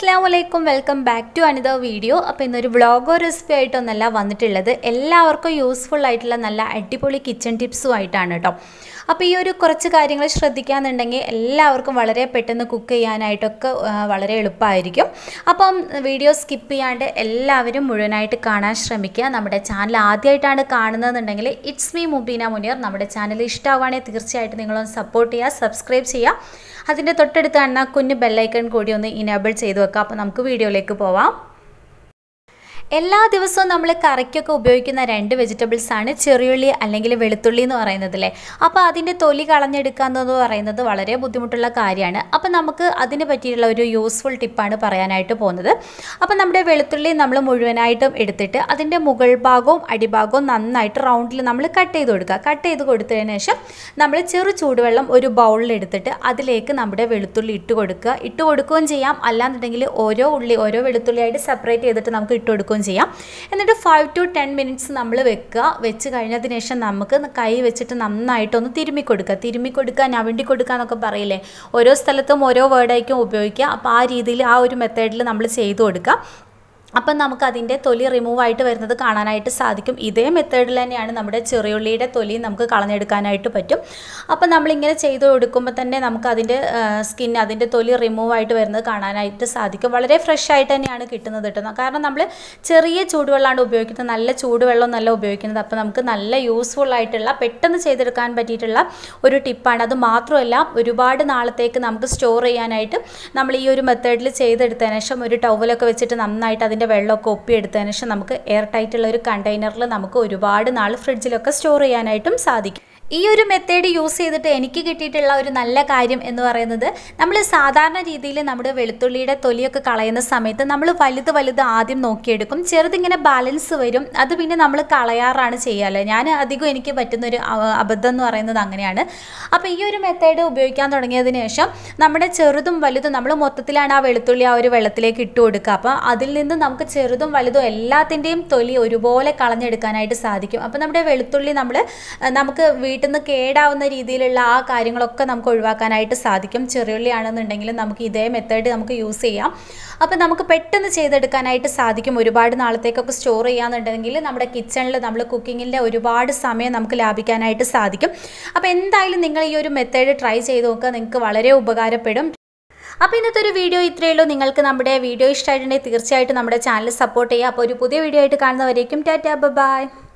അസ്സാം വലൈക്കും welcome back to another video അപ്പോൾ ഇന്നൊരു വ്ളോഗോ റെസിപ്പി ആയിട്ടൊന്നല്ല വന്നിട്ടുള്ളത് എല്ലാവർക്കും യൂസ്ഫുൾ ആയിട്ടുള്ള നല്ല അടിപൊളി കിച്ചൺ ടിപ്സും ആയിട്ടാണ് കേട്ടോ അപ്പോൾ ഈ ഒരു കുറച്ച് കാര്യങ്ങൾ ശ്രദ്ധിക്കാന്നുണ്ടെങ്കിൽ എല്ലാവർക്കും വളരെ പെട്ടെന്ന് കുക്ക് ചെയ്യാനായിട്ടൊക്കെ ആ, വളരെ എളുപ്പമായിരിക്കും അപ്പം വീഡിയോ സ്കിപ്പ് ചെയ്യാണ്ട് എല്ലാവരും മുഴുവനായിട്ട് കാണാൻ ശ്രമിക്കുക നമ്മുടെ ചാനൽ ആദ്യമായിട്ടാണ് കാണുന്നതെന്നുണ്ടെങ്കിൽ ഇറ്റ്സ് മീ മുബീന മുനീർ നമ്മുടെ ചാനൽ ഇഷ്ടമാവുകയാണെങ്കിൽ തീർച്ചയായിട്ടും നിങ്ങളൊന്ന് സപ്പോർട്ട് ചെയ്യുക സബ്സ്ക്രൈബ് ചെയ്യുക അതിൻ്റെ തൊട്ടടുത്ത് കാണുന്ന കുഞ്ഞ് ബെല്ലൈക്കൺ കൂടി ഒന്ന് ഇനേബിൾ ചെയ്ത് വെക്കാം അപ്പോൾ നമുക്ക് വീഡിയോയിലേക്ക് പോവാം എല്ലാ ദിവസവും നമ്മൾ കറിക്കൊക്കെ ഉപയോഗിക്കുന്ന രണ്ട് വെജിറ്റബിൾസ് ആണ് ചെറിയുള്ളി അല്ലെങ്കിൽ വെളുത്തുള്ളി എന്ന് പറയുന്നത് അല്ലേ അപ്പോൾ അതിൻ്റെ തൊലി കളഞ്ഞെടുക്കുക എന്ന് പറയുന്നത് വളരെ ബുദ്ധിമുട്ടുള്ള കാര്യമാണ് അപ്പോൾ നമുക്ക് അതിന് പറ്റിയിട്ടുള്ള ഒരു യൂസ്ഫുൾ ടിപ്പാണ് പറയാനായിട്ട് പോകുന്നത് അപ്പോൾ നമ്മുടെ വെളുത്തുള്ളി നമ്മൾ മുഴുവനായിട്ടും എടുത്തിട്ട് അതിൻ്റെ മുകൾ ഭാഗവും അടിഭാഗവും നന്നായിട്ട് റൗണ്ടിൽ നമ്മൾ കട്ട് ചെയ്ത് കൊടുക്കുക കട്ട് ചെയ്ത് കൊടുത്തതിന് ശേഷം നമ്മൾ ചെറു ചൂടുവെള്ളം ഒരു ബൗളിൽ എടുത്തിട്ട് അതിലേക്ക് നമ്മുടെ വെളുത്തുള്ളി ഇട്ട് കൊടുക്കുക ഇട്ട് കൊടുക്കുകയും ചെയ്യാം അല്ലാന്നുണ്ടെങ്കിൽ ഓരോ ഉള്ളി ഓരോ വെളുത്തുള്ളിയായിട്ട് സെപ്പറേറ്റ് ചെയ്തിട്ട് നമുക്ക് ഇട്ട് കൊടുക്കുകയും ചെയ്യാം എന്നിട്ട് ഫൈവ് ടു ടെൻ മിനിറ്റ്സ് നമ്മൾ വെക്കുക വെച്ച് കഴിഞ്ഞതിന് ശേഷം നമുക്ക് കൈ വെച്ചിട്ട് നന്നായിട്ടൊന്ന് തിരുമ്മി കൊടുക്കുക തിരുമ്മി കൊടുക്കുക നവണ്ടി കൊടുക്കുക എന്നൊക്കെ പറയില്ലേ ഓരോ സ്ഥലത്തും ഓരോ വേർഡായിരിക്കും ഉപയോഗിക്കുക അപ്പോൾ ആ രീതിയിൽ ആ ഒരു മെത്തേഡിൽ നമ്മൾ ചെയ്തു കൊടുക്കുക അപ്പം നമുക്ക് അതിൻ്റെ തൊലി റിമൂവ് ആയിട്ട് വരുന്നത് കാണാനായിട്ട് സാധിക്കും ഇതേ മെത്തേഡിൽ തന്നെയാണ് നമ്മുടെ ചെറിയുള്ളിയുടെ തൊലി നമുക്ക് കളഞ്ഞെടുക്കാനായിട്ട് പറ്റും അപ്പം നമ്മളിങ്ങനെ ചെയ്ത് കൊടുക്കുമ്പോൾ തന്നെ നമുക്ക് അതിൻ്റെ സ്കിൻ അതിൻ്റെ തൊലി റിമൂവ് ആയിട്ട് വരുന്നത് കാണാനായിട്ട് സാധിക്കും വളരെ ഫ്രഷ് ആയിട്ട് തന്നെയാണ് കിട്ടുന്നത് കിട്ടുന്നത് കാരണം നമ്മൾ ചെറിയ ചൂടുവെള്ളമാണ് ഉപയോഗിക്കുന്നത് നല്ല ചൂടുവെള്ളം നല്ല ഉപയോഗിക്കുന്നത് അപ്പോൾ നമുക്ക് നല്ല യൂസ്ഫുൾ ആയിട്ടുള്ള പെട്ടെന്ന് ചെയ്തെടുക്കാൻ പറ്റിയിട്ടുള്ള ഒരു ടിപ്പാണ് അത് മാത്രമല്ല ഒരുപാട് നാളത്തേക്ക് നമുക്ക് സ്റ്റോർ ചെയ്യാനായിട്ട് നമ്മൾ ഈ ഒരു മെത്തേഡിൽ ചെയ്തെടുത്തതിന് ശേഷം ഒരു ടവലൊക്കെ വെച്ചിട്ട് നന്നായിട്ട് അതിൻ്റെ വെള്ളമൊക്കെ ഒപ്പിയെടുത്തതിന് ശേഷം നമുക്ക് എയർ ടൈറ്റുള്ള ഒരു കണ്ടെയ്നറിൽ നമുക്ക് ഒരുപാട് നാൾ ഫ്രിഡ്ജിലൊക്കെ സ്റ്റോർ ചെയ്യാനായിട്ടും സാധിക്കും ഈ ഒരു മെത്തേഡ് യൂസ് ചെയ്തിട്ട് എനിക്ക് കിട്ടിയിട്ടുള്ള ഒരു നല്ല കാര്യം എന്ന് പറയുന്നത് നമ്മൾ സാധാരണ രീതിയിൽ നമ്മുടെ വെളുത്തുള്ളിയുടെ തൊലിയൊക്കെ കളയുന്ന സമയത്ത് നമ്മൾ വലുത് വലുത് ആദ്യം നോക്കിയെടുക്കും ചെറുതിങ്ങനെ ബാലൻസ് വരും അത് പിന്നെ നമ്മൾ കളയാറാണ് ചെയ്യാറ് ഞാൻ അധികം എനിക്ക് പറ്റുന്നൊരു അ- അബദ്ധം എന്ന് പറയുന്നത് അങ്ങനെയാണ് അപ്പോൾ ഈ ഒരു മെത്തേഡ് ഉപയോഗിക്കാൻ തുടങ്ങിയതിന് ശേഷം നമ്മുടെ ചെറുതും വലുതും നമ്മൾ മൊത്തത്തിലാണ് ആ വെളുത്തുള്ളി ആ ഒരു വെള്ളത്തിലേക്ക് ഇട്ട് കൊടുക്കുക അപ്പോൾ അതിൽ നിന്ന് നമുക്ക് ചെറുതും വലുതും എല്ലാത്തിൻ്റെയും തൊലി ഒരുപോലെ കളഞ്ഞെടുക്കാനായിട്ട് സാധിക്കും അപ്പോൾ നമ്മുടെ വെളുത്തുള്ളി നമ്മൾ നമുക്ക് വീട്ടിൽ നിന്ന് കേടാവുന്ന രീതിയിലുള്ള ആ കാര്യങ്ങളൊക്കെ നമുക്ക് ഒഴിവാക്കാനായിട്ട് സാധിക്കും ചെറിയുള്ളി ആണെന്നുണ്ടെങ്കിലും നമുക്ക് ഇതേ മെത്തേഡ് നമുക്ക് യൂസ് ചെയ്യാം അപ്പോൾ നമുക്ക് പെട്ടെന്ന് ചെയ്തെടുക്കാനായിട്ട് സാധിക്കും ഒരുപാട് നാളത്തേക്കൊക്കെ സ്റ്റോർ ചെയ്യാന്നുണ്ടെങ്കിൽ നമ്മുടെ കിച്ചണിൽ നമ്മൾ കുക്കിങ്ങിൻ്റെ ഒരുപാട് സമയം നമുക്ക് ലാഭിക്കാനായിട്ട് സാധിക്കും അപ്പോൾ എന്തായാലും നിങ്ങൾ ഈ ഒരു മെത്തേഡ് ട്രൈ ചെയ്ത് നോക്കുക നിങ്ങൾക്ക് വളരെ ഉപകാരപ്പെടും അപ്പോൾ ഇന്നത്തെ ഒരു വീഡിയോ ഇത്രയേ ഉള്ളൂ നിങ്ങൾക്ക് നമ്മുടെ വീഡിയോ ഇഷ്ടമായിട്ടുണ്ടെങ്കിൽ തീർച്ചയായിട്ടും നമ്മുടെ ചാനൽ സപ്പോർട്ട് ചെയ്യുക അപ്പോൾ ഒരു പുതിയ വീഡിയോ ആയിട്ട് കാണുന്നവരേക്കും ടാറ്റാ ബൈ